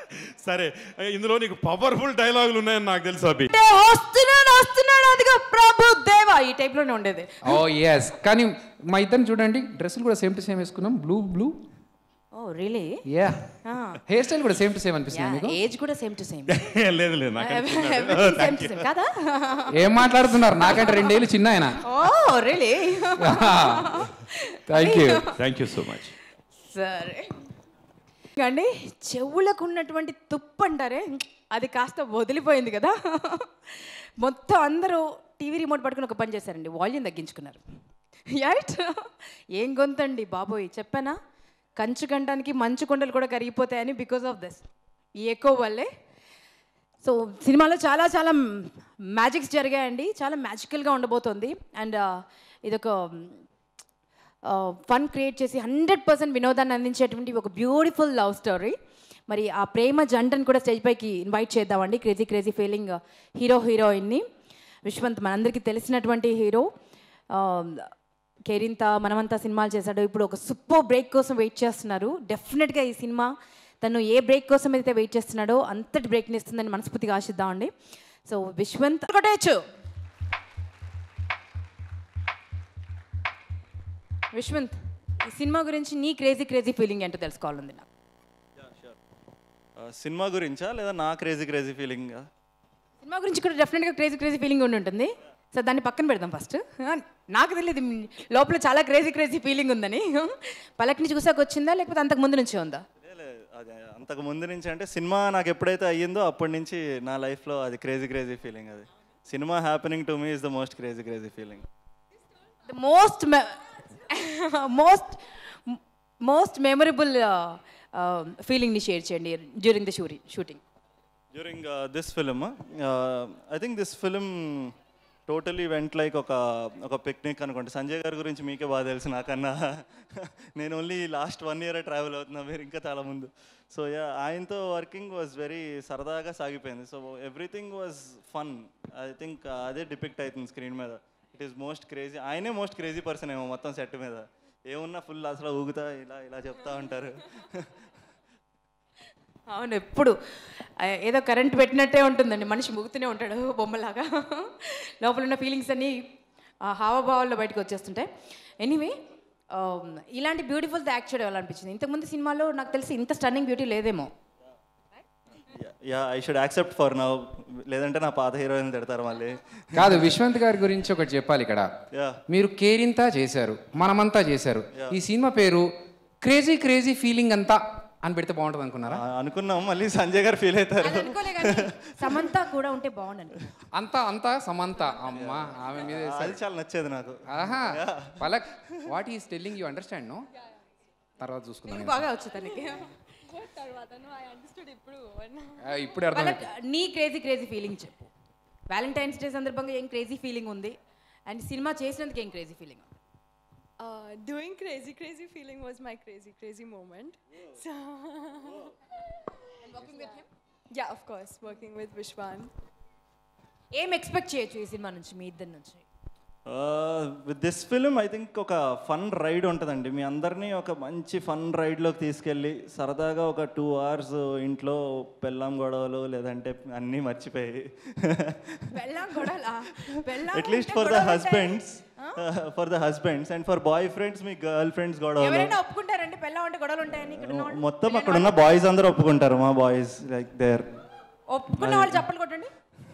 సరే ఇందులో నీకు పవర్ఫుల్ డైలాగులు ఉన్నాయని నాకు తెలుసు అభి అంటే వస్తున్నాడు వస్తున్నాడు అదిగో ప్రభు దేవా ఈ టైప్ లోనే ఉండేది ఓ ఎస్ కానీ మా ఇద్దరిని చూడండి డ్రెస్సులు కూడా సేమ్ టు సేమ్ వేసుకున్నాం blue blue oh really yeah hairstyle కూడా సేమ్ టు సేమ్ అనిపిస్తుంది మీకు ఏజ్ కూడా సేమ్ టు సేమ్ లేదు లేదు నాకు సేమ్ టు సేమ్ కదా ఏం మాట్లాడుతున్నారు నాకంటే రెండేళ్ళు చిన్న ఆయన oh really thank you thank you so much సరే అండి చెవులకు ఉన్నటువంటి తుప్పు అంటారే అది కాస్త వదిలిపోయింది కదా మొత్తం అందరూ టీవీ రిమోట్ పట్టుకుని ఒక పని చేశారండి వాల్యూమ్ తగ్గించుకున్నారు రైట్ ఏం గొంతండి బాబోయ్ చెప్పానా కంచు గంటానికి మంచు కొండలు కూడా కరిగిపోతాయని బికాస్ ఆఫ్ దిస్ ఈ ఎక్కువ వల్లే సో సినిమాలో చాలా చాలా మ్యాజిక్స్ జరిగాయండి చాలా మ్యాజికల్గా ఉండబోతోంది అండ్ ఇదొక ఫన్ క్రియేట్ చేసి హండ్రెడ్ పర్సెంట్ వినోదాన్ని అందించేటువంటి ఒక బ్యూటిఫుల్ లవ్ స్టోరీ మరి ఆ ప్రేమ జంటను కూడా స్టేజ్ పైకి ఇన్వైట్ చేద్దామండి క్రేజీ క్రేజీ ఫీలింగ్ హీరో హీరోయిన్ని విశ్వంత్ మనందరికీ తెలిసినటువంటి హీరో కేరింత మనమంతా సినిమాలు చేశాడు ఇప్పుడు ఒక సూపర్ బ్రేక్ కోసం వెయిట్ చేస్తున్నారు డెఫినెట్గా ఈ సినిమా తను ఏ బ్రేక్ కోసం అయితే వెయిట్ చేస్తున్నాడో అంతటి బ్రేక్ని ఇస్తుందని మనస్ఫూర్తిగా ఆశిద్దామండి సో విశ్వంత్ కొట్టేయచ్చు విశ్వంత్ ఈ సినిమా గురించి నీ క్రేజీ క్రేజీ ఫీలింగ్ ఏంటో తెలుసుకోవాలంది నాకు సినిమా గురించా లేదా నా క్రేజీ క్రేజీ ఫీలింగ్ సినిమా గురించి కూడా డెఫినెట్గా క్రేజీ క్రేజీ ఫీలింగ్ ఉండి ఉంటుంది సో దాన్ని పక్కన పెడదాం ఫస్ట్ నాకు తెలియదు మీ లోపల చాలా క్రేజీ క్రేజీ ఫీలింగ్ ఉందని పలక్ నుంచి చూసాక వచ్చిందా లేకపోతే అంతకు ముందు నుంచే ఉందా అదే అంతకు ముందు నుంచి అంటే సినిమా నాకు ఎప్పుడైతే అయ్యిందో అప్పటి నుంచి నా లైఫ్లో అది క్రేజీ క్రేజీ ఫీలింగ్ అది సినిమా happening to me is the most crazy crazy feeling the most most most memorable ఫీలింగ్ని షేర్ చేయండి during the shoo shooting during this film I think this film totally went like ఒక ఒక picnic అనుకోండి సంజయ్ గారి గురించి మీకే బాగా తెలుసు నాకన్నా నేను only last one year travel అవుతున్నా మీరు ఇంకా చాలా ముందు సో యా ఆయనతో వర్కింగ్ వాజ్ వెరీ సరదాగా సాగిపోయింది so everything was fun I think అదే డిపిక్ట్ అవుతుంది స్క్రీన్ మీద ఇట్ ఈస్ మోస్ట్ క్రేజీ ఆయనే మోస్ట్ క్రేజీ పర్సన్ ఏమో మొత్తం సెట్ మీద ఏమున్నా ఫుల్ అసలు ఊగుతా ఇలా ఇలా చెప్తా ఉంటారు అవును ఎప్పుడు ఆ, ఏదో కరెంట్ పెట్టినట్టే ఉంటుందండి మనిషి ముగుతూనే ఉంటాడు బొమ్మలాగా లోపల ఉన్న ఫీలింగ్స్ అన్నీ ఆ హావభావాల్లో బయటకు వచ్చేస్తుంటాయి ఎనీవే ఇలాంటి బ్యూటిఫుల్ యాక్ట్ చేయడం ఎలా అనిపించింది ఇంతకుముందు సినిమాలో నాకు తెలిసి ఇంత స్టన్నింగ్ బ్యూటీ లేదేమో yeah I should accept for now లేదంటే నా పాత హీరోయిన్ తిడతారు మళ్ళీ కాదు విశ్వంత్ గారి గురించి ఒకటి చెప్పాలి ఇక్కడ యా మీరు కేరింతా చేశారు మనమంతా చేశారు ఈ సినిమా పేరు క్రేజీ క్రేజీ ఫీలింగ్ అంతా అని పెడితే బాగుంటుంది అనుకున్నారా అనుకున్నాం మళ్ళీ సంజయ్ గారు ఫీల్ అవుతారు అది అనుకోలే కానీ సమంత కూడా ఉంటే బాగుండండి అంతా అంతా సమంత అమ్మ ఆమె మీద అది చాలా నచ్చేది నాకు ఆహా Palak what is telling you understand no తర్వాత చూసుకుందాం బాగా వచ్చు తనకి ఆ, ఇప్పుడు అర్థం వాళ్ళకి నీ క్రేజీ క్రేజీ ఫీలింగ్ చెప్పు వ్యాలంటైన్స్ డే సందర్భంగా ఏం క్రేజీ ఫీలింగ్ ఉంది అండ్ సినిమా చేసినందుకు ఏం crazy feeling Uh, doing crazy, crazy feeling was my crazy, crazy moment. So, yeah, of course, working with Vishwan. ఏం ఎక్స్పెక్ట్ చేయొచ్చు ఈ సినిమా నుంచి మీ ఇద్దరి నుంచి with this film I think ఒక ఫన్ రైడ్ ఉంటుందండి మీ అందరినీ ఒక మంచి ఫన్ రైడ్లోకి తీసుకెళ్ళి సరదాగా ఒక టూ అవర్స్ ఇంట్లో పెళ్ళాం గొడవలు లేదంటే అన్నీ మర్చిపోయి పెళ్ళాం గొడవలా పెళ్ళాం అట్లీస్ట్ ఉంటే ఫర్ ద గొడవలు husbands for the husbands and for boyfriends మీ గర్ల్ ఫ్రెండ్స్ ఉంటాయి. గొడవలు ఎవరైనా ఒప్పుకుంటారండి పెళ్ళాం ఉంటే గొడవలు ఉంటాయని ఇక్కడ ఉన్న వాళ్ళు? మొత్తం అక్కడ ఉన్న బాయ్స్ అందరూ ఒప్పుకుంటారు మా బాయ్స్ లైక్ దేర్ ఒప్పుకున్న వాళ్ళు చెప్పలు కొట్టండి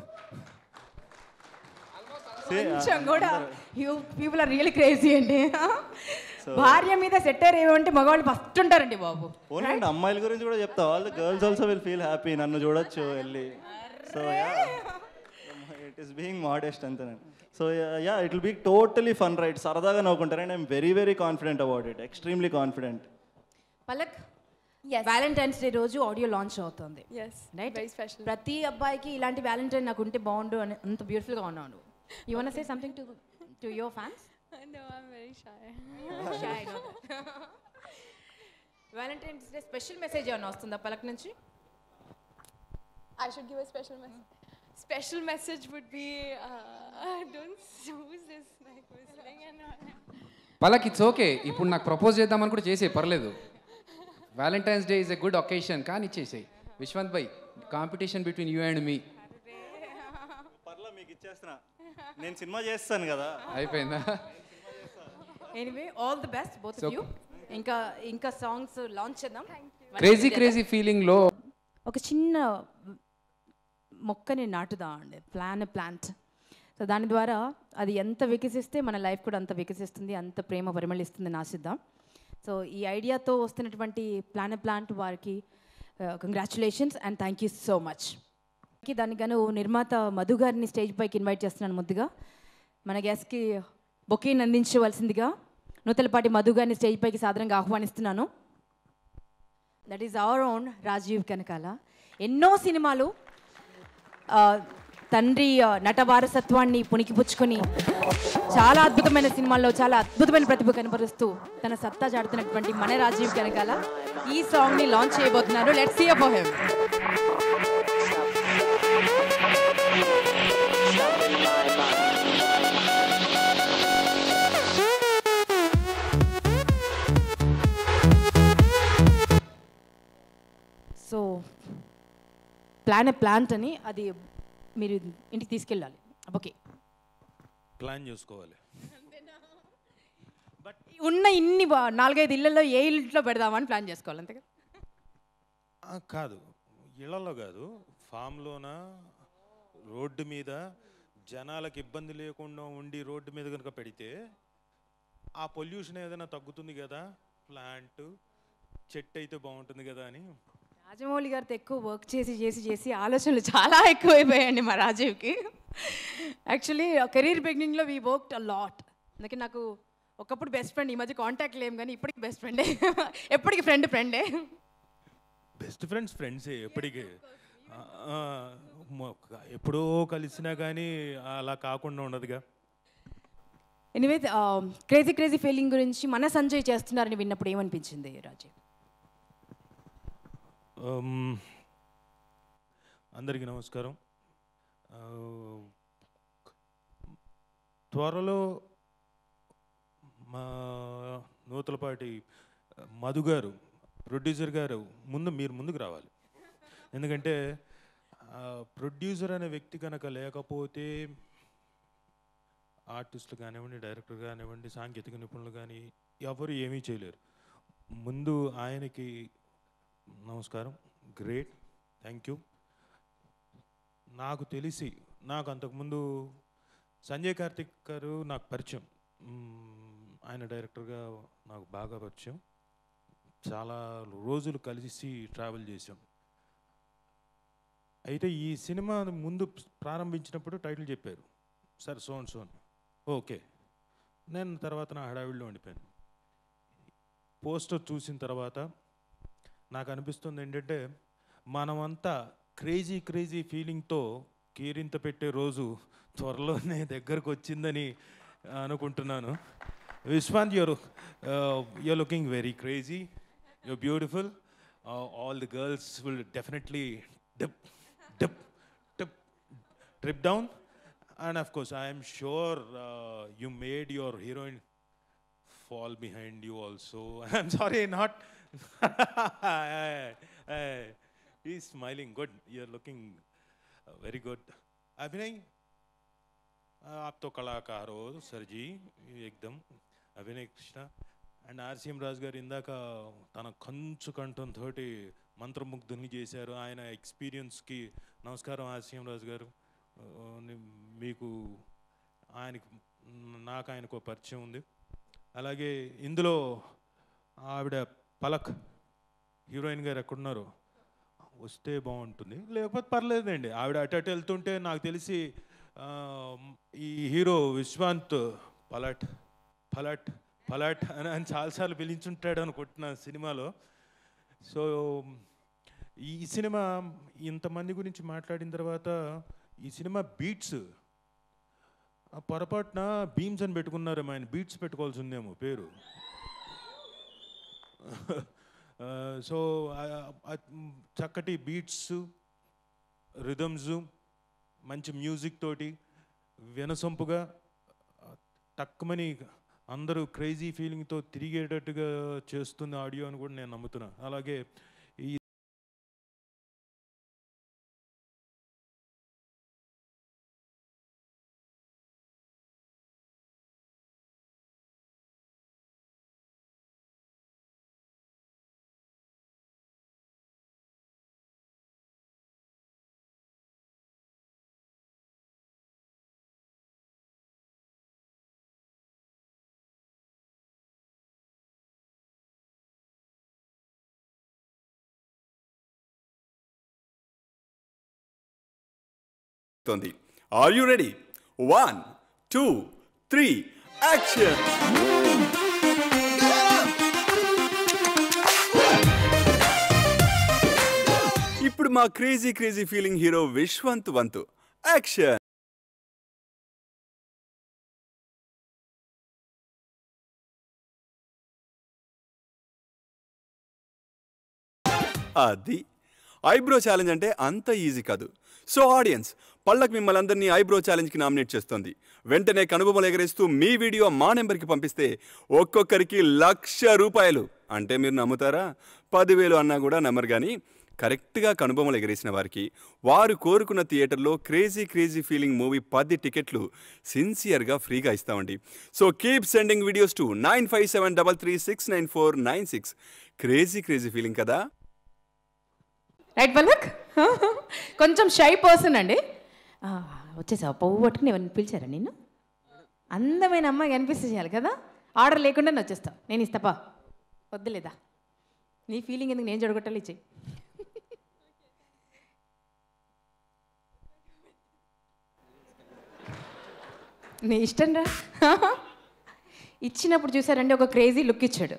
కొంచెం కూడా you people are real crazy అండి భార్య మీద సెట్టర్ ఏమంటే మగవాళ్ళు ఫస్ట్ ఉంటారండి బాబు ఓన్లీ అమ్మాయిల గురించి కూడా చెప్తా all the girls also will feel happy నన్ను చూడొచ్చు వెళ్ళి so it is being modest అంతేనండి so yeah it will be totally fun ride సరదాగా నవ్వుకుంటారు and I'm very very confident about it extremely confident Palak Yes. Valentine's day రోజు audio launch అవుతుంది Yes, right very special. ప్రతి అబ్బాయికి ఇలాంటి Valentine నాకు ఉంటే బాగుండు అని అంత బ్యూటిఫుల్ గా ఉన్నావు you want say something to to your fans no, I'm very shy. Valentine's day special message ఏమైనా వస్తుందా పలక్ నుంచి I should give a special message. Special message would be uh, don't use this like whistling and all. Palak it's okay ఇప్పుడు నాకు propose చేద్దామని కూడా చేసే పర్లేదు Valentine's day is a good occasion కానీ ఇచ్చేసేయి Vishwant bhai competition between you and me పర్లా మీకు ఇచ్చేస్తున్నా నేను సినిమా చేస్తాను కదా అయిపోయిందా anyway all the best both So- of you ఇంకా ఇంకా సాంగ్స్ లాంచ్ చేద్దాం క్రేజీ క్రేజీ ఫీలింగ్లో ఒక చిన్న మొక్కని నాటుదా అండి ప్లాన్ ప్లాంట్ సో దాని ద్వారా అది ఎంత వికసిస్తే మన లైఫ్ కూడా అంత వికసిస్తుంది అంత ప్రేమ పరిమళిస్తుందని ఆశిద్దాం సో ఈ ఐడియాతో వస్తున్నటువంటి ప్లాన్ ప్లాంట్ వారికి congratulations and thank you so much దానికి గాను నిర్మాత మధు గారిని స్టేజ్ పైకి ఇన్వైట్ చేస్తున్నాను ముద్దుగా మన గెస్ట్కి బొకేని అందించవలసిందిగా నూతలపాటి మధు గారిని స్టేజ్ పైకి సాధారణంగా ఆహ్వానిస్తున్నాను that is our own Rajeev Kanakala ఎన్నో సినిమాలు ఆ, తండ్రి ఆ, నట వారసత్వాన్ని పుణికిపుచ్చుకొని చాలా అద్భుతమైన సినిమాల్లో చాలా అద్భుతమైన ప్రతిభ కనబరుస్తూ తన సత్తా చాటుతున్నటువంటి మన రాజీవ్ కనకాల ఈ సాంగ్ని లాంచ్ చేయబోతున్నారు let's see about him so plan A plant అని అది మీరు ఇంటికి తీసుకెళ్ళాలి ఓకే ప్లాన్ చేసుకోవాలి ఉన్న ఇన్ని బా- నాలుగైదు ఇళ్లలో ఏ ఇంట్లో పెడదామని ప్లాన్ చేసుకోవాలి అంతే కదా ఆ, కాదు ఇళ్లలో కాదు ఫామ్లోన రోడ్డు మీద జనాలకు ఇబ్బంది లేకుండా ఉండి రోడ్డు మీద కనుక పెడితే ఆ పొల్యూషన్ ఏదైనా తగ్గుతుంది కదా ప్లాంట్ చెట్టు అయితే బాగుంటుంది కదా అని రాజమౌళి గారితో ఎక్కువ వర్క్ చేసి చేసి చేసి ఆలోచనలు చాలా ఎక్కువైపోయాయండి మా రాజీవ్కి యాక్చువల్లీ కెరీర్ బిగినింగ్లో వీ వర్క్ అ లాట్ అందుకే నాకు ఒకప్పుడు బెస్ట్ ఫ్రెండ్ ఈ మధ్య కాంటాక్ట్ లేము కానీ ఇప్పటికి బెస్ట్ ఫ్రెండే ఎప్పటికి ఫ్రెండ్ ఫ్రెండే బెస్ట్ ఫ్రెండ్స్ ఫ్రెండ్సే ఎప్పటికీ ఆ, ఆ, మొ- ఎప్పుడో కలిసినా కానీ అలా కాకుండా ఉండదుగా ఎనివే క్రేజీ క్రేజీ ఫీలింగ్ గురించి మన సంజయ్ చేస్తున్నారని విన్నప్పుడు ఏమనిపించింది రాజీవ్ Um, అందరికీ నమస్కారం ఆ, త్వరలో మా నూతలపాటి మధు గారు ప్రొడ్యూసర్ గారు ముందు మీరు ముందుకు రావాలి ఎందుకంటే ప్రొడ్యూసర్ అనే వ్యక్తి కనుక లేకపోతే ఆర్టిస్టులు కానివ్వండి డైరెక్టర్ కానివ్వండి సాంకేతిక నిపుణులు కానీ ఎవరు ఏమీ చేయలేరు ముందు ఆయనకి నమస్కారం గ్రేట్ థ్యాంక్ యూ నాకు తెలిసి నాకు అంతకుముందు సంజయ్ కార్తిక్ గారు నాకు పరిచయం మ్మ్, ఆయన డైరెక్టర్గా నాకు బాగా పరిచయం చాలా రోజులు కలిసి ట్రావెల్ చేసాం అయితే ఈ సినిమా ముందు ప్రారంభించినప్పుడు టైటిల్ చెప్పారు సార్ సోన్ సోన్ ఓకే నేను తర్వాత నా హడావిడిలో ఉండిపోయాను పోస్టర్ చూసిన తర్వాత నాకు అనిపిస్తుంది ఏంటంటే మనమంతా క్రేజీ క్రేజీ ఫీలింగ్తో కీరింత పెట్టే రోజు త్వరలోనే దగ్గరకు వచ్చిందని అనుకుంటున్నాను Vishwant you're you're looking very crazy you're beautiful all the girls will definitely dip dip dip trip down. And of course, I am sure uh, you made your heroine fall behind you also. I'm sorry, not. He's smiling. Good. You're looking uh, very good. Abhinay, आप तो कलाकार हो sir ji एकदम Abhinay Krishna and RCM Raju గారు ఇందాక తన కంచు కంఠంతో మంత్రముగ్ధుని చేశారు ఆయన ఎక్స్పీరియన్స్కి నమస్కారం ఆర్సీఎం రాజు గారు ఆ, ని- మీకు ఆయనకి నాకు ఆయనకు ఒక పరిచయం ఉంది అలాగే ఇందులో ఆవిడ పలక్ హీరోయిన్ గారు ఎక్కడున్నారు వస్తే బాగుంటుంది లేకపోతే పర్లేదండి ఆవిడ అటు అటు వెళ్తుంటే నాకు తెలిసి ఆ, ఈ హీరో విశ్వాంత్ పలట్ పలట్ పలట్ అని అని చాలాసార్లు పిలిచుంటాడు అనుకుంటున్నాను సినిమాలో సో ఈ సినిమా ఇంతమంది గురించి మాట్లాడిన తర్వాత ఈ సినిమా బీట్స్ పొరపాటున బీమ్స్ అని పెట్టుకున్నారు ఆయన బీట్స్ పెట్టుకోవాల్సి ఉందేమో పేరు సో చక్కటి బీట్స్ రిథమ్స్ మంచి మ్యూజిక్ తోటి వినసొంపుగా టక్కుమని అందరూ క్రేజీ ఫీలింగ్తో తిరిగేటట్టుగా చేస్తుంది ఆడియో అని కూడా నేను నమ్ముతున్నాను అలాగే తోంది are you ready one two three action ఇప్పుడు మా crazy crazy feeling hero Vishwant వంతు యాక్షన్ అది ఐబ్రో ఛాలెంజ్ అంటే అంత ఈజీ కాదు సో ఆడియన్స్ పళ్ళకు మిమ్మల్ని అందరినీ ఐబ్రో ఛాలెంజ్కి నామినేట్ చేస్తుంది వెంటనే కనుబొమ్మలు ఎగరేస్తూ మీ వీడియో మా నెంబర్కి పంపిస్తే ఒక్కొక్కరికి లక్ష రూపాయలు అంటే మీరు నమ్ముతారా పదివేలు అన్నా కూడా నమ్మరు కానీ కరెక్ట్గా కనుబొమ్మలు ఎగరేసిన వారికి వారు కోరుకున్న థియేటర్లో క్రేజీ క్రేజీ ఫీలింగ్ మూవీ పది టికెట్లు సిన్సియర్గా ఫ్రీగా ఇస్తామండి so keep sending videos to nine five seven double three six nine four nine six crazy crazy feeling కదా రైట్ పల్లక్ కొంచెం షై పర్సన్ అండి ఆ, వచ్చేసావు పువ్వు పట్టుకుని ఎవరిని పిలిచారా నిన్ను అందమైన అమ్మాయి కనిపిస్తే చేయాలి కదా ఆర్డర్ లేకుండా నేను వచ్చేస్తావు నేను ఇస్తాపా వద్దులేదా నీ ఫీలింగ్ ఎందుకు నేను చెడగొట్టాలి ఇచ్చేయి నీ ఇష్టం రా ఇచ్చినప్పుడు చూసారండి ఒక క్రేజీ లుక్ ఇచ్చాడు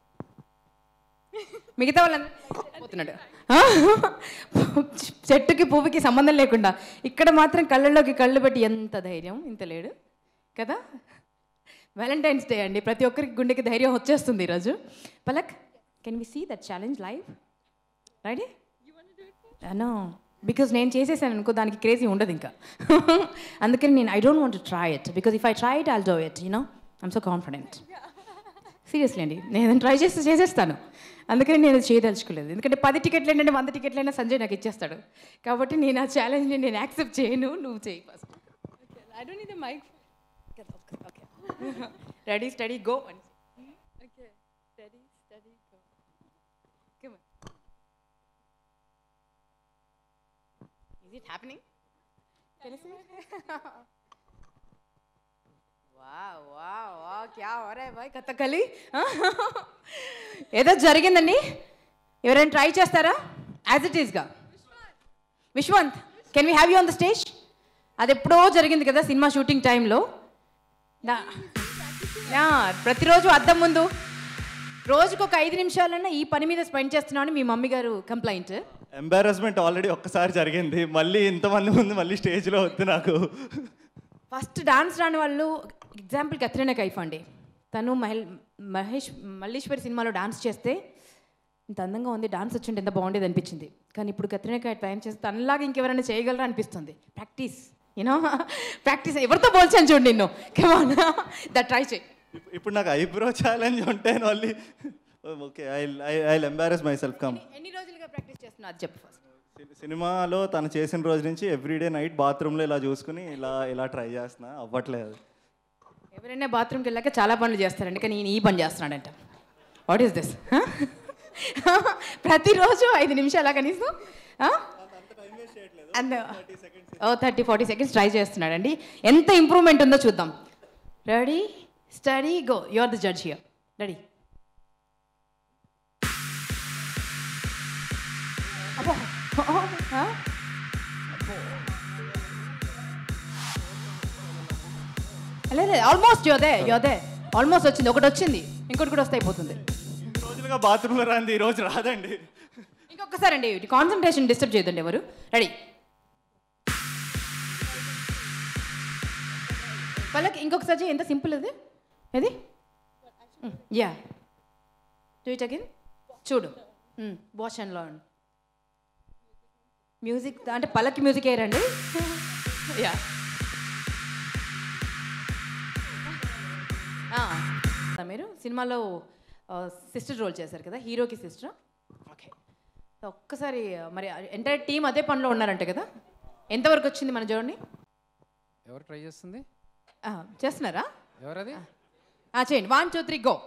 మిగతా వాళ్ళందరూ పోతున్నాడు ఆ? చెట్టుకి పువ్వుకి సంబంధం లేకుండా ఇక్కడ మాత్రం కళ్ళల్లోకి కళ్ళు పెట్టి ఎంత ధైర్యం ఇంత లేడు కదా వ్యాలంటైన్స్ డే అండి ప్రతి ఒక్కరికి గుండెకి ధైర్యం వచ్చేస్తుంది ఈరోజు Palak can we see that challenge live ready no because నేను చేసేసాను అనుకో దానికి క్రేజీ ఉండదు ఇంకా అందుకని నేను I don't want try it because if I try it I'll do it you know I'm so confident seriously అండి నేను ట్రై చేస్తే చేసేస్తాను అందుకని నేను అది చేయదలుచుకోలేదు ఎందుకంటే పది టికెట్లు ఏంటంటే వంద టికెట్లు అయినా సంజయ్ నాకు ఇచ్చేస్తాడు కాబట్టి నేను ఆ ఛాలెంజ్ని నేను యాక్సెప్ట్ చేయను నువ్వు చేయి first I don't need a mic. Ready steady go అని Okay. Steady, steady, go. Come on. Is it happening? Can you see it? wow, wow, wow, क्या हो रहा है भाई కథకలి ఏదో జరిగిందండి ఎవరైనా ట్రై చేస్తారా యాజ్ ఇట్ ఈస్గా Vishwant can we have you on the stage అది ఎప్పుడో జరిగింది కదా సినిమా షూటింగ్ టైంలో ప్రతిరోజు అద్దం ముందు రోజుకు ఒక ఐదు నిమిషాలన్నా ఈ పని మీద స్పెండ్ చేస్తున్నామని మీ మమ్మీ గారు కంప్లైంట్ ఎంబారస్మెంట్ ఆల్రెడీ ఒక్కసారి జరిగింది మళ్ళీ ఇంతమంది ముందు మళ్ళీ స్టేజ్లో వద్దు నాకు ఫస్ట్ డాన్స్ రాని వాళ్ళు ఎగ్జాంపుల్ కత్రినా కైఫ్ అండి తను మహేల్ మహేష్ మల్లీశ్వరి సినిమాలో డాన్స్ చేస్తే ఇంత అందంగా ఉంది డాన్స్ వచ్చింటే ఎంత బాగుండేది అనిపించింది కానీ ఇప్పుడు కత్రినా కైఫ్ టైం చేస్తే తనలాగా ఇంకెవరైనా చేయగలరా అనిపిస్తుంది ప్రాక్టీస్ యూనో ప్రాక్టీస్ ఎవరితో పోల్చాను చూడు నిన్ను కెమాన్ దట్ ట్రై చేయి ఇప్పు- ఇప్పుడు నాకు ఐబ్రో ఛాలెంజ్ ఉంటే మళ్ళీ okay I I embarrass myself come ఎన్ని రోజులుగా ప్రాక్టీస్ చేస్తున్నా అది చెప్పు ఫస్ట్ సినిమాలో తను చేసిన రోజు నుంచి ఎవ్రీడే నైట్ బాత్రూంలో ఇలా చూసుకుని ఇలా ఇలా ట్రై చేస్తున్నా అవ్వట్లేదు ఎవరైనా బాత్రూమ్కి వెళ్ళాక చాలా పనులు చేస్తారండి కానీ ఈయన ఈ పని చేస్తున్నాడంట వాట్ ఈస్ దిస్ ప్రతిరోజు ఐదు నిమిషాల కనీసం and oh thirty forty seconds try చేస్తున్నాడండి ఎంత ఇంప్రూవ్మెంట్ ఉందో చూద్దాం ready steady go you are the judge here ready అబ్బో ఆ? లేదు ఆల్మోస్ట్ యోదే యోదే ఆల్మోస్ట్ వచ్చింది ఒకటి వచ్చింది ఇంకోటి కూడా వస్తే అయిపోతుంది ఇన్ని రోజులుగా బాత్రూంలో రాంది ఈ రోజు రాదండి ఇంకొకసారి అండి కాన్సన్ట్రేషన్ డిస్టర్బ్ చేయదండి ఎవరు రెడీ వాళ్ళకి ఇంకొకసారి చెయ్యి. ఎంత సింపుల్ అది ఏది యా డూ ఇట్ అగైన్ చూడు వాచ్ అండ్ లర్న్ మ్యూజిక్ అంటే పలకి మ్యూజిక్ వేయరండి యా మీరు సినిమాలో సిస్టర్ రోల్ చేశారు కదా హీరోకి సిస్టర్ ఓకే ఒక్కసారి మరి ఎంటైర్ టీం అదే పనిలో ఉన్నారంట కదా ఎంతవరకు వచ్చింది మన చూడండి ఎవరు ట్రై చేస్తుంది ఆ, చేస్తున్నారా ఎవరది ఆ, చేయండి one two three go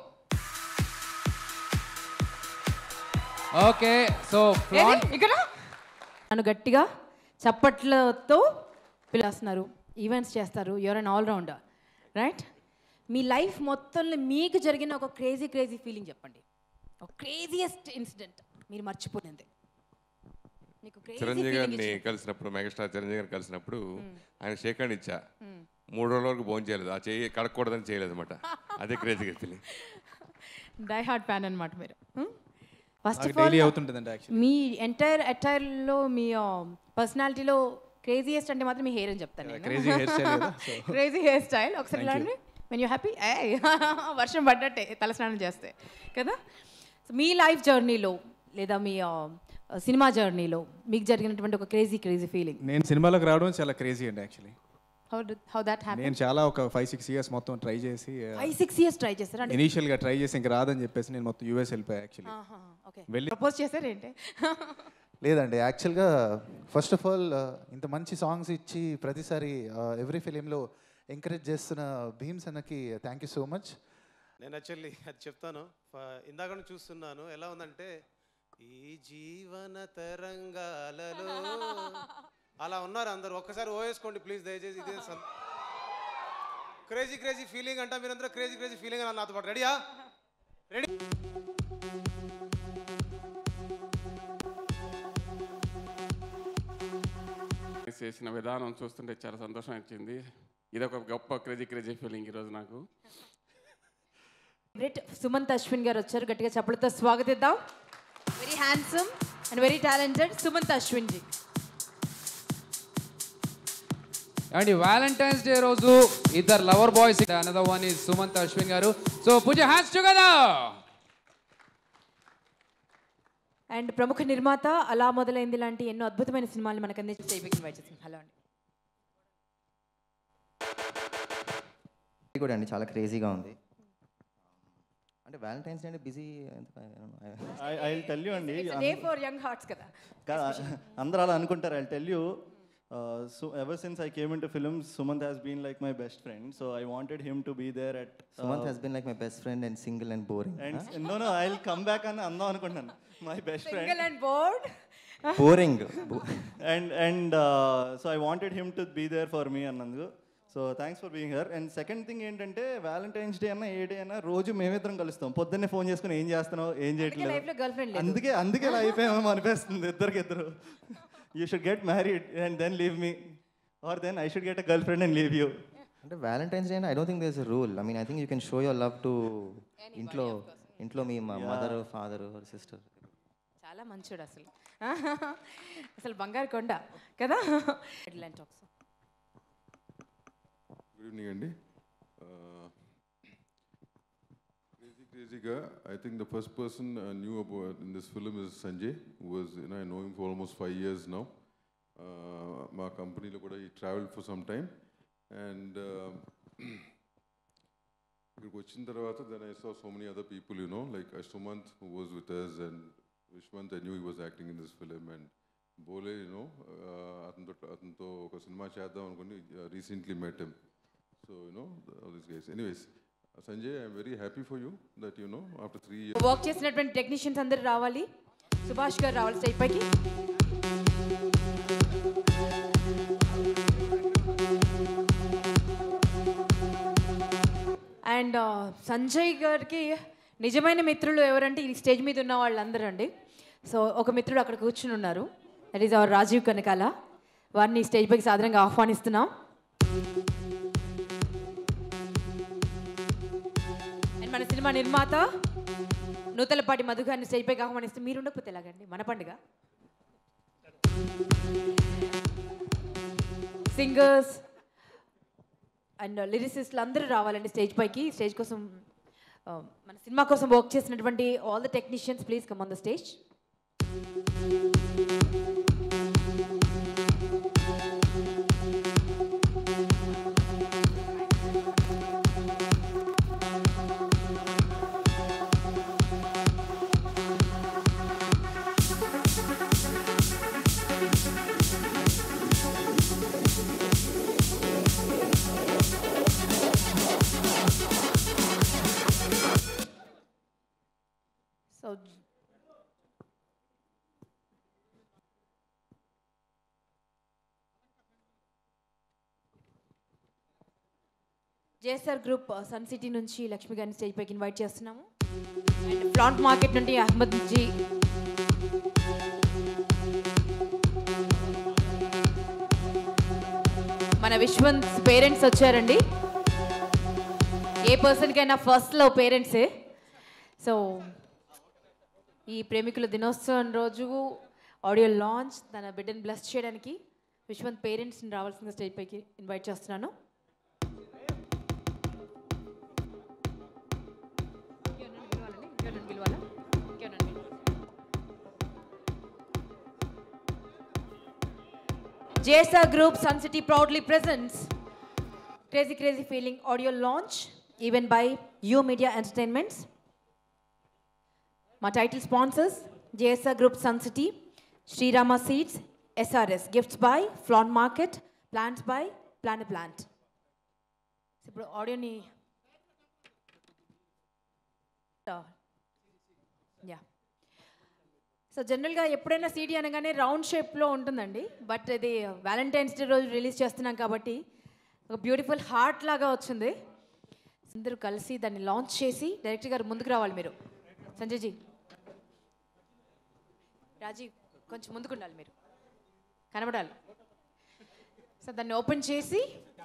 okay so ఇక్కడ నన్ను గట్టిగా చప్పట్లతో పిలుస్తున్నారు ఈవెంట్స్ చేస్తారు యువర్ అన్ ఆల్రౌండర్ రైట్ మీ లైఫ్ మొత్తంలో మీకు జరిగిన ఒక క్రేజీ క్రేజీ ఫీలింగ్ చెప్పండి ఒక క్రేజియస్ట్ ఇన్సిడెంట్ మీరు మర్చిపోయింది నీకు crazy చిరంజీవి feeling గారిని ఇచ్చింది. కలిసినప్పుడు మెగాస్టార్ చిరంజీవి గారిని కలిసినప్పుడు ఆయన షేక్ హ్యాండ్ ఇచ్చా మూడు రోజుల వరకు భోజనం చేయలేదు ఆ చేయి కడకూడదని చేయలేదు అనమాట అదే క్రేజీగా ఫీలింగ్ డై హార్ట్ ఫ్యాన్ అనమాట మీరు ఫస్ట్ నాకు ఆఫ్ ఆల్ డైలీ అవుతుంటుందండి యాక్చువల్లీ మీ ఎంటైర్ అటైర్లో మీ పర్సనాలిటీలో క్రేజియెస్ట్ అంటే మాత్రం మీ హెయిర్ అని చెప్తాను నేను క్రేజీ హెయిర్ స్టైల్ కదా సో క్రేజీ హెయిర్ స్టైల్ ఒకసారి ఇలా అండి వెన్ యూ హ్యాపీ వర్షం పడ్డట్టే తలస్నానం చేస్తే కదా So, మీ లైఫ్ జర్నీలో లేదా మీ సినిమా జర్నీలో మీకు జరిగినటువంటి ఒక క్రేజీ క్రేజీ ఫీలింగ్ నేను సినిమాలోకి రావడం చాలా క్రేజీ అండి actually how how that happy నేను చాలా ఒక ఫైవ్ సిక్స్ ఇయర్స్ మొత్తం ట్రై చేసి ఫైవ్ సిక్స్ ఇయర్స్ ట్రై చేస్తారా అంటే ఇనీషియల్గా ట్రై చేసి ఇంకా రాదని చెప్పేసి నేను మొత్తం యూఎస్ వెళ్ళిపోయా యాక్చువల్లీ ఓకే వెళ్ళి ప్రపోజ్ చేశారేంటి లేదండి యాక్చువల్గా ఫస్ట్ ఆఫ్ ఆల్ ఇంత మంచి సాంగ్స్ ఇచ్చి ప్రతిసారి ఎవ్రీ ఫిలింలో ఎంకరేజ్ చేస్తున్న భీమ్స్ అన్నకి థ్యాంక్ యూ సో మచ్ నేను యాక్చువల్లీ అది చెప్తాను ఫ- ఇందాక నుంచి చూస్తున్నాను ఎలా ఉందంటే ఈ జీవన తరంగాలలో అలా ఉన్నారు అందరు ఒక్కసారి ఓవేసుకోండి ప్లీజ్ దయచేసి ఇదే క్రేజీ క్రేజీ ఫీలింగ్ అంట మీరందరూ క్రేజీ క్రేజీ ఫీలింగ్ అని నాతో పాటు రెడీయా రెడీ చేసిన విధానం చూస్తుంటే చాలా సంతోషం వచ్చింది ఇది ఒక గొప్ప క్రేజీ క్రేజీ ఫీలింగ్ ఈరోజు నాకు గ్రేట్ సుమంత్ అశ్విన్ గారు వచ్చారు గట్టిగా చప్పలతో స్వాగతిద్దాం very handsome and very talented Sumanth Ashwin ji and Valentine's day రోజు ఇద్దరు lover boys another one is Sumanth Ashwin గారు సో పూజ హ్యాండ్స్ టుగెదర్ అండ్ ప్రముఖ నిర్మాత అలా మొదలైంది లాంటి ఎన్నో అద్భుతమైన సినిమాలు మనకు అందించి జైబికి ఇన్వైట్ చేసింది హలో అండి ఇది కూడా అండి చాలా క్రేజీగా ఉంది అంటే వ్యాలంటైన్స్ డే అంటే బిజీ ఐ టెల్ యూ అండి డే ఫర్ యంగ్ హార్ట్స్ కదా కాదు, అందరూ అలా అనుకుంటారు I tell you so ever since I came into films Sumanth has been like my best friend so I wanted him to be there at Sumanth he's been like my best friend and single and boring and no no I will come back అని అందాం అనుకుంటున్నాను my best friend single and bored boring and and so I wanted him to be there for me అన్నందుకు so thanks for being her and second thing ఏంటంటే Valentine's day అన్న a day అయినా రోజు మేమిద్దరం కలుస్తాం పొద్దున్నే ఫోన్ చేసుకుని ఏం చేస్తున్నావు ఏం లైఫ్ లో చేయట్లేదు గర్ల్ ఫ్రెండ్ లేదు అందుకే అందుకే ఇలా అయిపోయామేమో అనిపిస్తుంది ఇద్దరికి ఇద్దరు you should get married and then leave me or then I should get a girlfriend and leave you అంటే Valentine's day I don't think there's rule I mean I think you can show your love to ఇంట్లో ఇంట్లో మీ mother father sister చాలా మంచోడు అసలు అసలు బంగారు కొండ కదా ఇలాంటి టాక్స్ గుడ్ ఈవినింగ్ అండి క్రేజీ క్రేజీగా I think the first person knew about in this film is Sanjay was I know him for almost five years now మా కంపెనీలో కూడా ఈ travel for some time and ఇక్కడికి వచ్చిన తర్వాత then I saw so many other people you know like Sumanth who was with us and Vishwant I knew he was acting in this film and Bole you know అతనితో అతనితో ఒక సినిమా చేద్దాం అనుకుని recently met him so you know this guys anyways Sanjay I'm very happy for you that you know after three years work చేసినటువంటి technicians అందరూ రావాలి సుభాష్ గారు రావాలి స్టేజ్ పైకి అండ్ సంజయ్ గారికి నిజమైన మిత్రులు ఎవరంటే ఈ స్టేజ్ మీద ఉన్న వాళ్ళందరూ అండి సో ఒక మిత్రుడు అక్కడ కూర్చుని ఉన్నారు that is our Rajeev Kanakala వారిని స్టేజ్ పైకి సాధారణంగా ఆహ్వానిస్తున్నాం అండ్ మన సినిమా నిర్మాత నూతలపాటి మధు గారిని స్టేజ్ పైకి ఆహ్వానిస్తే మీరు ఉండకపోతే ఎలాగండి మన పండుగ సింగర్స్ అండ్ లిరిసిస్ట్లు అందరూ రావాలండి స్టేజ్ పైకి స్టేజ్ కోసం ఆ, మన సినిమా కోసం వర్క్ చేసినటువంటి all the technicians please come on the stage so JSR group Sun City నుంచి లక్ష్మి గారిని స్టేజ్ పైకి ఇన్వైట్ చేస్తున్నాము అండ్ ప్లాంట్ మార్కెట్ నుండి అహ్మద్ జీ మన విశ్వంత్ పేరెంట్స్ వచ్చారండి ఏ పర్సన్కైనా ఫస్ట్లో పేరెంట్సే సో ఈ ప్రేమికుల దినోత్సవం రోజు ఆడియో లాంచ్ తన బిడ్డను బ్లెస్ చేయడానికి విశ్వంత్ పేరెంట్స్ని రావాల్సిన స్టేజ్ పైకి ఇన్వైట్ చేస్తున్నాను JSR Group Sun City proudly presents Crazy Crazy Feeling audio launch, even by U Media Entertainments. My title sponsors JSR Group Sun City, Sri Rama Seeds, SRS, gifts by Flawn Market, plants by Planet Plant. ఇప్పుడు ఆడియోని yeah so జనరల్గా ఎప్పుడైనా CD అనగానే round షేప్లో ఉంటుందండి but ఇది Valentine's day రోజు release చేస్తున్నాం కాబట్టి ఒక బ్యూటిఫుల్ హార్ట్ లాగా వచ్చింది అందరూ కలిసి దాన్ని లాంచ్ చేసి డైరెక్టర్ గారు ముందుకు రావాలి మీరు సంజయ్ జీ రాజీవ్ కొంచెం ముందుకు ఉండాలి మీరు కనబడాలి సో దాన్ని ఓపెన్ చేసి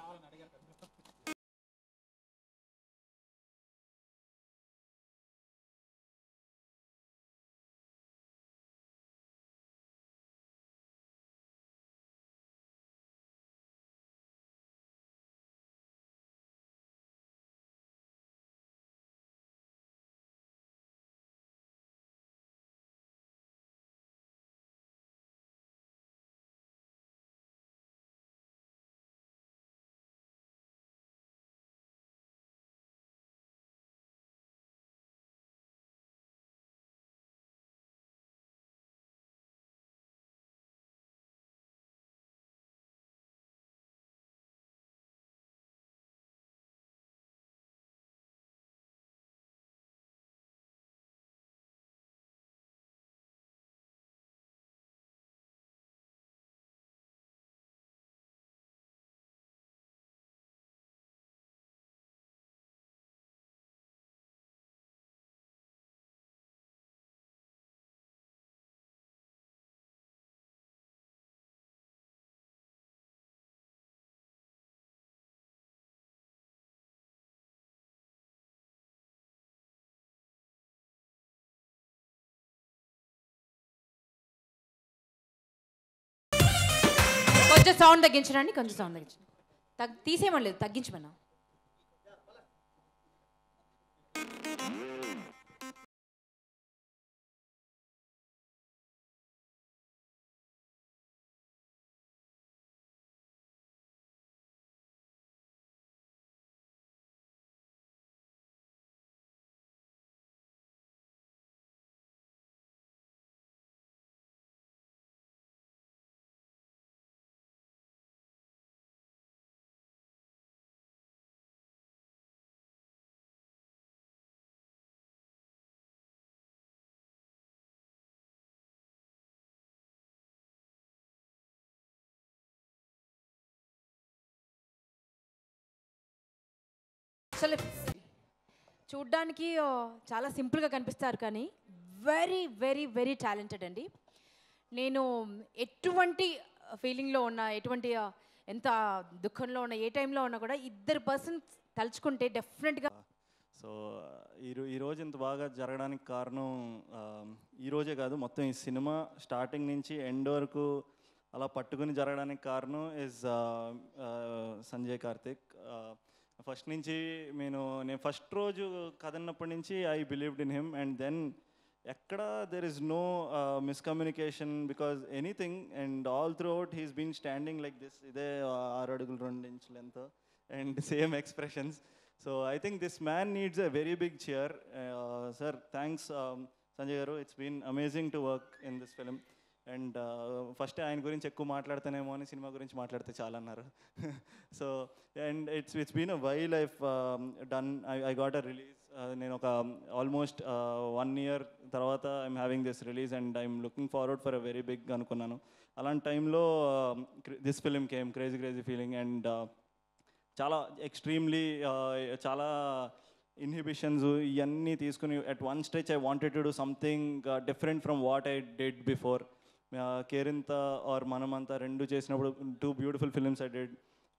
కొంచెం సౌండ్ తగ్గించడండి కొంచెం సౌండ్ తగ్గించండి తగ్ తీసేయమని లేదు తగ్గించమన్నా అసలు చూడ్డానికి ఆ, చాలా సింపుల్గా కనిపిస్తారు కానీ వెరీ వెరీ వెరీ టాలెంటెడ్ అండి నేను ఎటువంటి ఫీలింగ్లో ఉన్నా ఎటువంటి ఆ, ఎంత దుఃఖంలో ఉన్నా ఏ టైంలో ఉన్నా కూడా ఇద్దరు పర్సన్స్ తలుచుకుంటే డెఫినెట్గా సో ఈ రో- ఈ రోజు ఇంత బాగా జరగడానికి కారణం ఆ, ఈ రోజే కాదు మొత్తం ఈ సినిమా స్టార్టింగ్ నుంచి ఎండ్ వరకు అలా పట్టుకుని జరగడానికి కారణం ఇస్ సంజయ్ కార్తిక్ ఫస్ట్ నుంచి నేను నేను ఫస్ట్ రోజు కదన్నప్పటి నుంచి I believed in him and then ఎక్కడ there is no miscommunication because anything and all throughout he's been standing like this ఇదే ఆరు అడుగులు రెండు ఇంచులు ఎంతో and same expressions so I think this man needs a very big cheer sir thanks Sanjay గారు it's been amazing to work in this film and first ఆయన గురించి ఎక్కువ మాట్లాడతానేమో అని సినిమా గురించి మాట్లాడితే చాలా అన్నారు so and it's it's been a while I've done I I got a release నేను ఒక ఆల్మోస్ట్ వన్ ఇయర్ తర్వాత I'm having this release and I'm looking forward for a very big అనుకున్నాను అలాంటి టైంలో this film came crazy crazy feeling and చాలా ఎక్స్ట్రీమ్లీ చాలా inhibitions ఇవన్నీ తీసుకుని at one stage I wanted to do something different from what I did before Kerintha or మనమంతా రెండు చేసినప్పుడు two beautiful films I did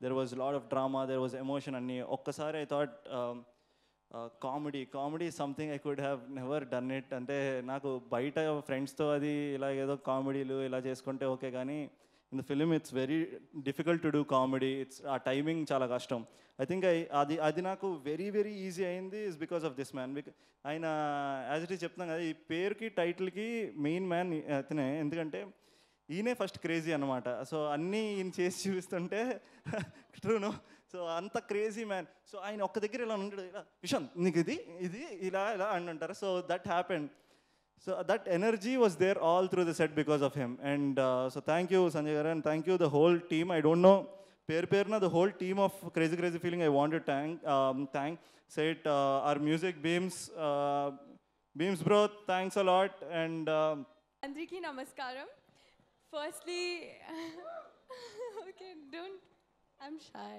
there was lot of drama there was emotion అన్ని ఒక్కసారి I thought comedy comedy something I could have never done it అంటే నాకు బయట ఫ్రెండ్స్తో అది ఇలా ఏదో కామెడీలు ఇలా చేసుకుంటే ఓకే కానీ in the film it's very difficult to do comedy it's uh timing చాలా కష్టం ఐ థింక్ ఐ అది అది నాకు వెరీ వెరీ ఈజీ అయింది is because of this man because ఆయన యాజ్ ఇట్ ఈస్ చెప్తున్నాం కదా ఈ పేరుకి టైటిల్కి మెయిన్ మ్యాన్ అతనే ఎందుకంటే ఈయనే ఫస్ట్ క్రేజీ అనమాట సో అన్నీ ఈయన చేసి చూస్తుంటే ట్రూను సో అంత క్రేజీ మ్యాన్ సో ఆయన ఒక్క దగ్గర ఇలా ఉండడు ఇలా విషం నీకు ఇది ఇది ఇలా ఇలా అని అంటారు so that happened so that energy was there all through the set because of him and so thank you Sanjay గారు and thank you the whole team I don't know పేరు పేరున the whole team of crazy crazy feeling I want thank thank set or music Bheems Bheems bro thanks a lot and అందరికీ నమస్కారం firstly okay don't I'm shy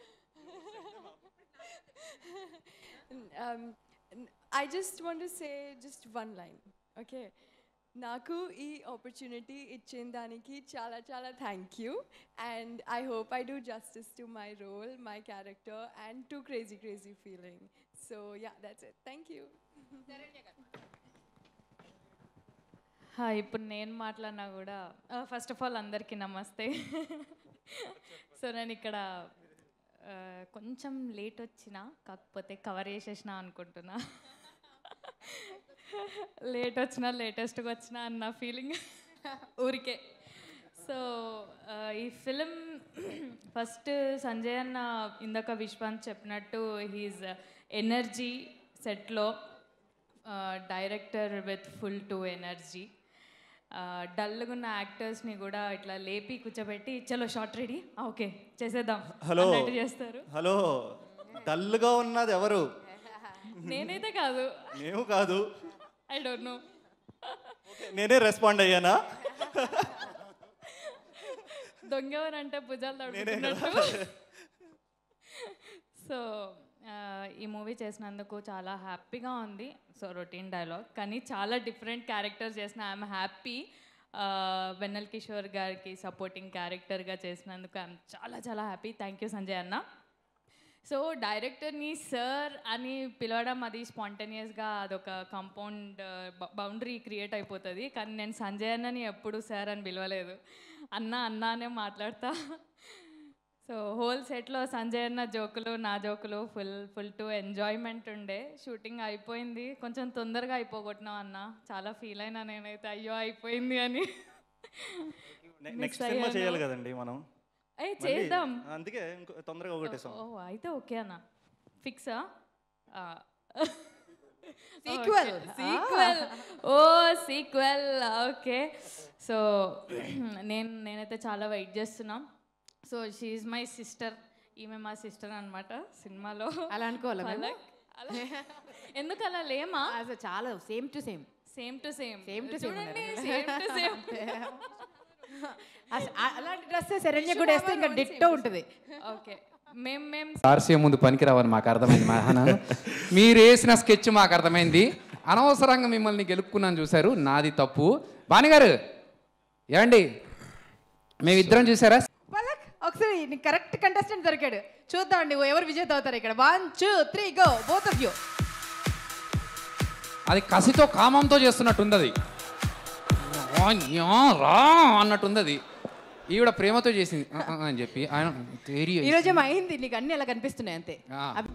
I just want say just one line okay నాకు ఈ opportunity ఇచ్చిన దానికి చాలా చాలా thank you and I hope I do justice to my role my character and to crazy crazy feeling so yeah that's it thank you hi ఇప్పుడు నేను మాట్లాడినా కూడా ఫస్ట్ ఆఫ్ ఆల్ అందరికీ నమస్తే సో నేను ఇక్కడ ఆ, కొంచెం లేట్ వచ్చిన కాకపోతే కవర్ చేసేసిన అనుకుంటున్నా లేట్ వచ్చినా లేటెస్ట్గా వచ్చినా అన్న ఫీలింగ్ ఊరికే సో ఆ, ఈ ఫిలిం ఫస్ట్ సంజయ్ అన్న ఇందాక విశ్వాంత్ చెప్పినట్టు హీజ్ ఎనర్జీ సెట్లో director with full to energy డల్గా ఉన్న యాక్టర్స్ని కూడా ఇట్లా లేపి కూర్చోబెట్టి చలో షార్ట్ రెడీ ఓకే చేసేద్దాం హలో అన్నట్టు చేస్తారు హలో డల్గా ఉన్నది ఎవరు నేనైతే కాదు మేము కాదు ఐ డోంట్ నో నేనే రెస్పాండ్ అయ్యానా దొంగవరంటే భుజాలు నేనే తడుపుతున్నట్టు సో ఆ, ఈ మూవీ చేసినందుకు చాలా హ్యాపీగా ఉంది సో రొటీన్ డైలాగ్ కానీ చాలా డిఫరెంట్ క్యారెక్టర్స్ చేసిన ఐఎమ్ హ్యాపీ వెన్నెల్ కిషోర్ గారికి సపోర్టింగ్ క్యారెక్టర్గా చేసినందుకు ఐఎమ్ చాలా చాలా హ్యాపీ థ్యాంక్ యూ సంజయ్ అన్న సో డైరెక్టర్ని సార్ అని పిలవడం అది స్పాంటేనియస్గా అదొక కాంపౌండ్ బౌండరీ క్రియేట్ అయిపోతుంది కానీ నేను సంజయ్ అన్నని ఎప్పుడు సార్ అని పిలవలేదు అన్న అన్న అనే మాట్లాడతా సో హోల్ సెట్లో సంజయ్ అన్న జోకులు నా జోకులు ఫుల్ ఫుల్ టు ఎంజాయ్మెంట్ ఉండే షూటింగ్ అయిపోయింది కొంచెం తొందరగా అయిపోగొట్టినాం అన్న చాలా ఫీల్ అయినా నేనైతే అయ్యో అయిపోయింది అని నెక్స్ట్ సినిమా చేయాలి కదండి మనం ఏ మళ్ళీ- చేద్దాం అందుకే ఇంకో తొందరగా ఒకటేసాం ఓ అయితే ఓకే అన్న ఫిక్సా Sequel. సీక్వెల్ ఓ సీక్వెల్ ఓకే సో నేను నేనైతే చాలా వెయిట్ చేస్తున్నాం సో షీఈ్ మై సిస్టర్ ఈమె మా సిస్టర్ అన్నమాట సినిమాలో అలా అనుకోవాలా మేము? పలక్. అలా- ఎందుకు అలా లేమా అసలు చాలా same to same same to same same to same చూడండి సేమ్ టు సేమ్ అలాంటి డ్రెస్ శరణ్య కూడా వేస్తే ఇంకా డిట్టో ఉంటుంది ఓకే మేము మేము ఆర్సీఎం ముందు పనికిరావని మాకు అర్థమైంది మహానా మీరు వేసిన స్కెచ్ మాకు అర్థమైంది అనవసరంగా మిమ్మల్ని గెలుపుకున్నాను చూశారు నాది తప్పు బానిగారు ఏమండి మేమిద్దరం చూసారా పలక్ ఒకసారి నీకు కరెక్ట్ కంటెస్టెంట్ దొరికాడు చూద్దామండి ఎవరు విజేత అవుతారు ఇక్కడ one two three go both of you అది కసితో కామంతో చేస్తున్నట్టుంది అది వాణ్యా, రా అన్నట్టుంది అది ఈవిడ ప్రేమతో చేసింది ఆ, ఆ, అని చెప్పి ఆయన తేరి ఈ రోజు ఏమో అయింది నీకు అన్ని అలా కనిపిస్తున్నాయి అంతే ఆ. అవి-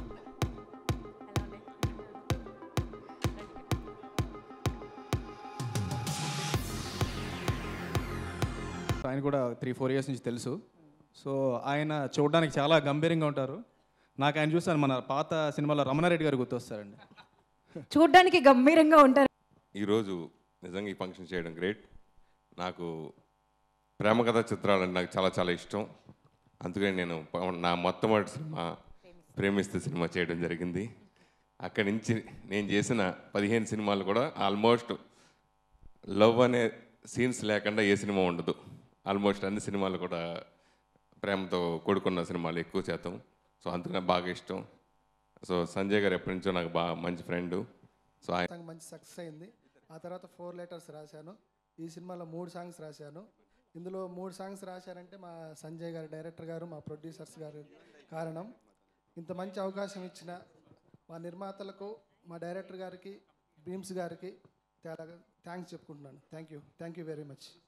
ఆయన కూడా త్రీ ఫోర్ ఇయర్స్ నుంచి తెలుసు సో ఆయన చూడడానికి చాలా గంభీరంగా ఉంటారు నాకు ఆయన చూసాను మన పాత సినిమాలో రమణారెడ్డి గారు గుర్తొస్తారండి చూడ్డానికి గంభీరంగా ఉంటారు ఈరోజు నిజంగా ఈ ఫంక్షన్ చేయడం గ్రేట్ నాకు ప్రేమ కథ చిత్రాలు నాకు చాలా చాలా ఇష్టం అందుకని నేను ప- నా మొట్టమొదటి సినిమా ప్రేమిస్తే సినిమా చేయడం జరిగింది అక్కడి నుంచి నేను చేసిన పదిహేను సినిమాలు కూడా ఆల్మోస్ట్ లవ్ అనే సీన్స్ లేకుండా ఏ సినిమా ఉండదు ఆల్మోస్ట్ అన్ని సినిమాలు కూడా ప్రేమతో కూడుకున్న సినిమాలు ఎక్కువ శాతం సో అందుకని బాగా ఇష్టం సో సంజయ్ గారు ఎప్పటి నుంచో నాకు బాగా మంచి ఫ్రెండ్ సో ఆయన సాంగ్ మంచి సక్సెస్ అయింది ఆ తర్వాత ఫోర్ లెటర్స్ రాశాను ఈ సినిమాలో మూడు సాంగ్స్ రాశాను ఇందులో మూడు సాంగ్స్ రాశారంటే మా సంజయ్ గారు డైరెక్టర్ గారు మా ప్రొడ్యూసర్స్ గారు కారణం ఇంత మంచి అవకాశం ఇచ్చిన మా నిర్మాతలకు మా డైరెక్టర్ గారికి భీమ్స్ గారికి చాలా థ్యాంక్స్ చెప్పుకుంటున్నాను thank you thank you very much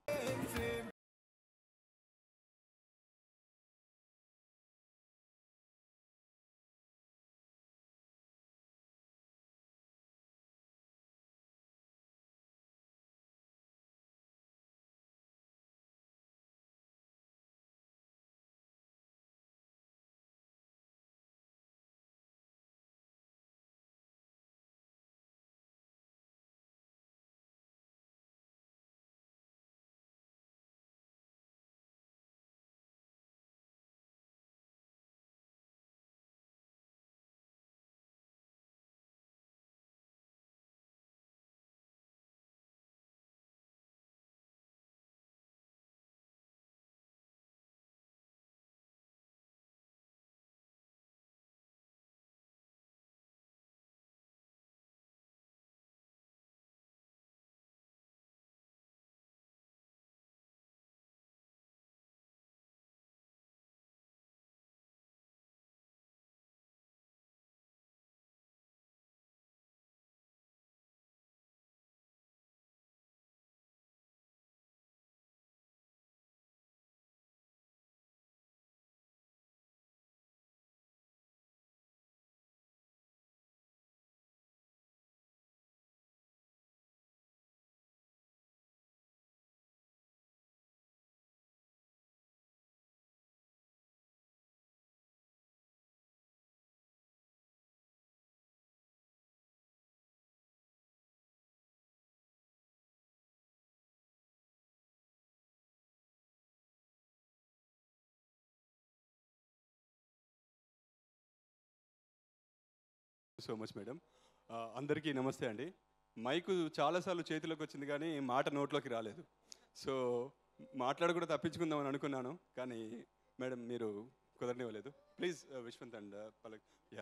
so much madam అందరికీ నమస్తే అండి మైకు చాలాసార్లు చేతిలోకి వచ్చింది కానీ మాట నోట్లోకి రాలేదు సో మాట్లాడకుండా తప్పించుకుందామని అనుకున్నాను కానీ మేడం మీరు కుదరనివ్వలేదు please Vishwant and Palak yeah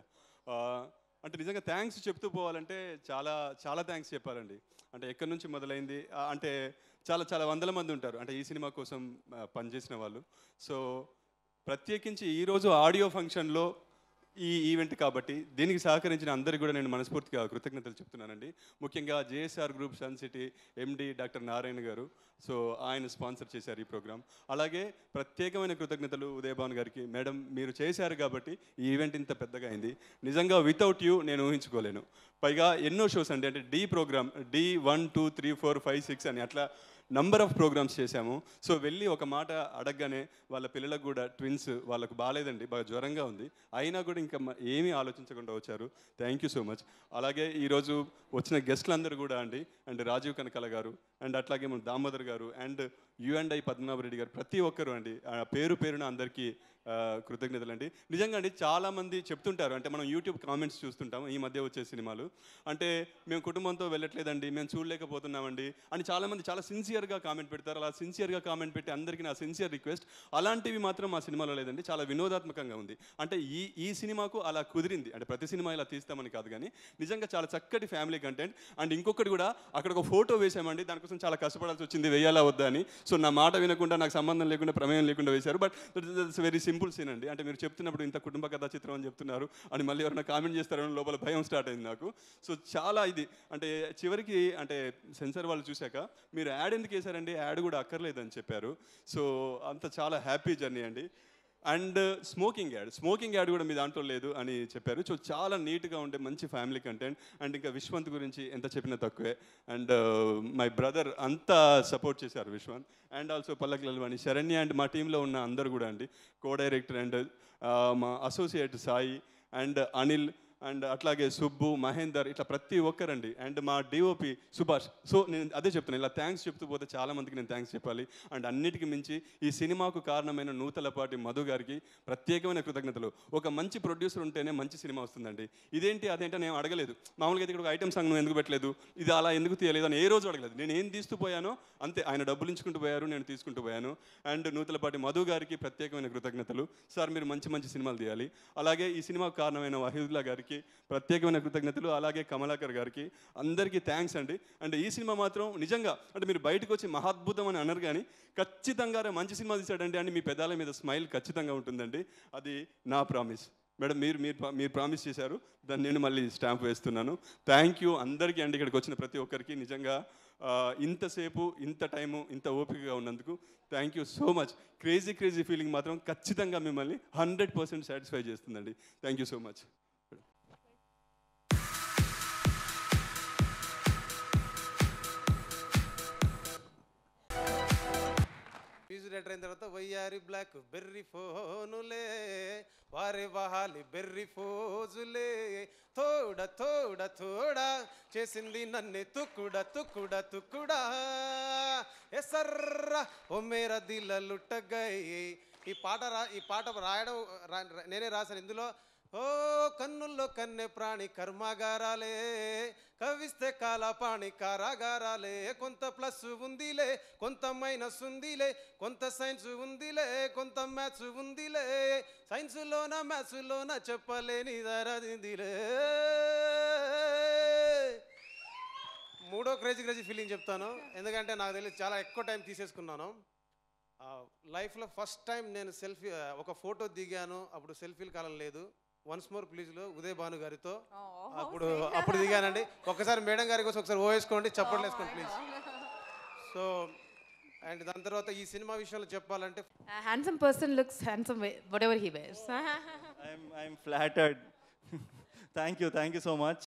అంటే నిజంగా థ్యాంక్స్ చెప్తూ పోవాలంటే చాలా చాలా థ్యాంక్స్ చెప్పాలండి అంటే ఎక్కడి నుంచి మొదలైంది ఆ, అంటే చాలా చాలా వందల మంది ఉంటారు అంటే ఈ సినిమా కోసం ఆ, పనిచేసిన వాళ్ళు సో ప్రత్యేకించి ఈరోజు ఆడియో ఫంక్షన్లో ఈ ఈవెంట్ కాబట్టి దీనికి సహకరించిన అందరికీ కూడా నేను మనస్ఫూర్తిగా కృతజ్ఞతలు చెప్తున్నానండి ముఖ్యంగా JSR group Sun City MD doctor Narayana garu so ఆయన స్పాన్సర్ చేశారు ఈ ప్రోగ్రామ్ అలాగే ప్రత్యేకమైన కృతజ్ఞతలు ఉదయభాన్ గారికి మేడం మీరు చేశారు కాబట్టి ఈ ఈవెంట్ ఇంత పెద్దగా అయింది నిజంగా వితౌట్ యూ నేను ఊహించుకోలేను పైగా ఎన్నో షోస్ అండి అంటే the program the one two three four five six అని అట్లా నంబర్ ఆఫ్ ప్రోగ్రామ్స్ చేశాము సో వెళ్ళి ఒక మాట అడగగానే వాళ్ళ పిల్లలకు కూడా ట్విన్స్ వాళ్ళకు బాగాలేదండి బాగా జ్వరంగా ఉంది అయినా కూడా ఇంకా మ- ఏమీ ఆలోచించకుండా వచ్చారు థ్యాంక్ యూ సో మచ్ అలాగే ఈరోజు వచ్చిన గెస్ట్లందరూ కూడా అండి అండ్ రాజీవ్ కనకాల గారు అండ్ అట్లాగే మన Damodar garu and you and I Padmanabha Reddy garu ప్రతి ఒక్కరు అండి ఆ పేరు పేరున అందరికీ ఆ, కృతజ్ఞతలు అండి నిజంగా అండి చాలామంది చెప్తుంటారు అంటే మనం యూట్యూబ్ కామెంట్స్ చూస్తుంటాం ఈ మధ్య వచ్చే సినిమాలు అంటే మేము కుటుంబంతో వెళ్ళట్లేదండి మేము చూడలేకపోతున్నామండి అని చాలామంది చాలా సిన్సియర్గా కామెంట్ పెడతారు అలా సిన్సియర్గా కామెంట్ పెట్టి అందరికీ నా సిన్సియర్ రిక్వెస్ట్ అలాంటివి మాత్రం మా సినిమాలో లేదండి చాలా వినోదాత్మకంగా ఉంది అంటే ఈ ఈ సినిమాకు అలా కుదిరింది అంటే ప్రతి సినిమా ఇలా తీస్తామని కాదు కానీ నిజంగా చాలా చక్కటి ఫ్యామిలీ కంటెంట్ అండ్ ఇంకొకటి కూడా అక్కడ ఒక ఫోటో వేసామండి దానికోసం చాలా కష్టపడాల్సి వచ్చింది వేయాలా వద్దా అని సో నా మాట వినకుండా నాకు సంబంధం లేకుండా ప్రమేయం లేకుండా వేశారు but it's very simple scene అండి అంటే మీరు చెప్తున్నప్పుడు ఇంత కుటుంబ కథా చిత్రం అని చెప్తున్నారు అని మళ్ళీ ఎవరైనా కామెంట్ చేస్తారని లోపల భయం స్టార్ట్ అయింది నాకు సో చాలా ఇది అంటే చివరికి అంటే సెన్సర్ వాళ్ళు చూశాక మీరు యాడ్ ఎందుకు వేశారండి యాడ్ కూడా అక్కర్లేదని చెప్పారు సో అంత చాలా హ్యాపీ జర్నీ అండి and smoking ad smoking ad కూడా మీ దాంట్లో లేదు అని చెప్పారు సో చాలా నీట్గా ఉండే మంచి ఫ్యామిలీ కంటెంట్ అండ్ ఇంకా విశ్వంత్ గురించి ఎంత చెప్పినా తక్కువే అండ్ మై బ్రదర్ అంతా సపోర్ట్ చేశారు విశ్వంత్ అండ్ ఆల్సో పల్లకి లల్వాణి శరణ్య అండ్ మా టీంలో ఉన్న అందరు కూడా అండి కో డైరెక్టర్ అండ్ మా associate Sai and Anil and అట్లాగే సుబ్బు మహేందర్ ఇట్లా ప్రతి ఒక్కరండి అండ్ మా డిఓపి సుభాష్ సో నేను అదే చెప్తున్నాను ఇలా థ్యాంక్స్ చెప్తూ పోతే చాలా మందికి నేను థ్యాంక్స్ చెప్పాలి అండ్ అన్నిటికీ మించి ఈ సినిమాకు కారణమైన నూతలపాటి మధు గారికి ప్రత్యేకమైన కృతజ్ఞతలు ఒక మంచి ప్రొడ్యూసర్ ఉంటేనే మంచి సినిమా వస్తుందండి ఇదేంటి అదేంటి నేను అడగలేదు మామూలుగా అయితే ఇక్కడ ఒక ఐటమ్ సాంగ్ నువ్వు ఎందుకు పెట్టలేదు ఇది అలా ఎందుకు తీయలేదు అని ఏ రోజు అడగలేదు నేను ఏం తీస్తూ పోయానో అంతే ఆయన డబ్బులు ఇచ్చుకుంటూ పోయారు నేను తీసుకుంటూ పోయాను అండ్ నూతలపాటి మధు గారికి ప్రత్యేకమైన కృతజ్ఞతలు సార్ మీరు మంచి మంచి సినిమాలు తీయాలి అలాగే ఈ సినిమాకు కారణమైన వహీదుల్లా గారికి గారికి ప్రత్యేకమైన కృతజ్ఞతలు అలాగే కమలాకర్ గారికి అందరికీ థ్యాంక్స్ అండి అంటే ఈ సినిమా మాత్రం నిజంగా అంటే మీరు బయటకు వచ్చి మహాద్భుతం అని అన్నారు కానీ ఖచ్చితంగా రే మంచి సినిమా తీశాడండి అని మీ పెదాల మీద స్మైల్ ఖచ్చితంగా ఉంటుందండి అది నా ప్రామిస్ మేడం మీరు మీరు ప్రా- మీరు ప్రామిస్ చేశారు దాన్ని నేను మళ్ళీ స్టాంప్ వేస్తున్నాను థ్యాంక్ యూ అందరికీ అండి ఇక్కడికి వచ్చిన ప్రతి ఒక్కరికి నిజంగా ఆ, ఇంతసేపు ఇంత టైము ఇంత ఓపికగా ఉన్నందుకు thank you so much crazy crazy feeling మాత్రం ఖచ్చితంగా మిమ్మల్ని హండ్రెడ్ పర్సెంట్ సాటిస్ఫై చేస్తుందండి థ్యాంక్ యూ సో మచ్ ఫీజు లెటర్ అయిన తర్వాత వయ్యారి బ్లాక్ బెర్రీ ఫోనులే వారే వహాలి బెర్రీ ఫోజులే తోడ తోడ తోడ చేసింది నన్నే తుక్కుడ తుక్కుడ తుక్కుడా ఎసర్ర ఓ మేర దిల్ల లుట్టగై ఈ పాట రా ఈ పాట రాయడం రా- రా- నేనే రాశాను ఇందులో ఓ కన్నుల్లో కన్నె ప్రాణి కర్మాగారాలే కవిస్తే కాలపాణి కారాగారాలే కొంత ప్లస్ ఉందిలే కొంత మైనస్ ఉందిలే కొంత సైన్స్ ఉందిలే కొంత మ్యాథ్స్ ఉందిలే సైన్స్లోన మ్యాథ్స్లోన చెప్పలేని దరదిందిలే మూడో క్రేజీ క్రేజీ ఫీలింగ్ చెప్తాను ఎందుకంటే నాకు తెలిసి చాలా ఎక్కువ టైం తీసేసుకున్నాను లైఫ్లో ఫస్ట్ టైం నేను సెల్ఫీ ఒక ఫోటో దిగాను అప్పుడు సెల్ఫీల కాలం లేదు వన్స్ మోర్ ప్లీజ్లో ఉదయ్ భాను గారితో అప్పుడు అప్పుడు దిగానండి ఒక్కసారి మేడం గారి కోసం ఒకసారి ఓ వేసుకోండి చప్పట్లు వేసుకోండి ప్లీజ్ సో అండ్ దాని తర్వాత ఈ సినిమా విషయంలో చెప్పాలంటే handsome person looks handsome whatever he wears I'm I'm flattered thank you thank you so much